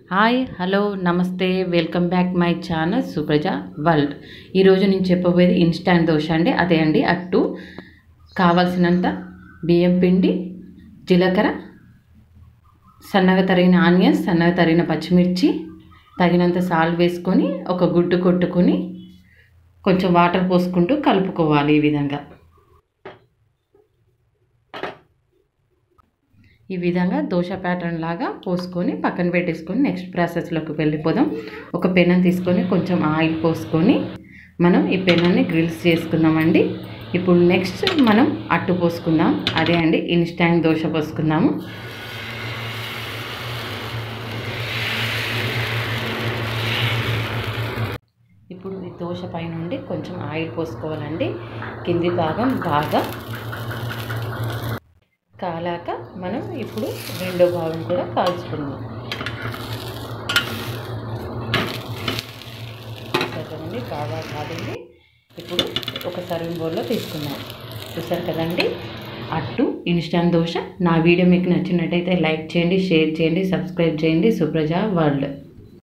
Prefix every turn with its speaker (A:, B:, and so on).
A: hi hello namaste welcome back my channel Supraja world ఈరోజు నేను చెప్పబోయేది ఇన్స్టాంట్ దోశ అండి అదే అండి అట్టు కావాల్సినంత బియ్యం పిండి జీలకర్ర సన్నగా తరిగిన ఆనియన్స్ సన్నగా తరిగిన పచ్చిమిర్చి తగినంత సాల్ట్ వేసుకొని ఒక గుడ్డు కొట్టుకొని కొంచెం వాటర్ పోసుకుంటూ కలుపుకోవాలి ఈ విధంగా ఈ విధంగా దోశ ప్యాటర్న్ లాగా పోసుకొని పక్కన పెట్టేసుకొని నెక్స్ట్ ప్రాసెస్లోకి వెళ్ళిపోదాం ఒక పెనం తీసుకొని కొంచెం ఆయిల్ పోసుకొని మనం ఈ పెనాన్ని గ్రిల్స్ చేసుకుందామండి ఇప్పుడు నెక్స్ట్ మనం అట్టు పోసుకుందాం అదే అండి ఇన్స్టాంట్ దోశ పోసుకుందాము ఇప్పుడు ఈ దోశ పైనుండి కొంచెం ఆయిల్ పోసుకోవాలండి కింది భాగం బాగా కాలాక మనం ఇప్పుడు రెండో భాగం కూడా కాల్చుకుందాం కదండి బాగా కాదండి ఇప్పుడు ఒక సర్వింగ్ బౌల్లో తీసుకుందాం చూసారు కదండి అట్టు ఇన్స్టాంట్ దోశ నా వీడియో మీకు నచ్చినట్టయితే లైక్ చేయండి షేర్ చేయండి సబ్స్క్రైబ్ చేయండి సుప్రజ వరల్డ్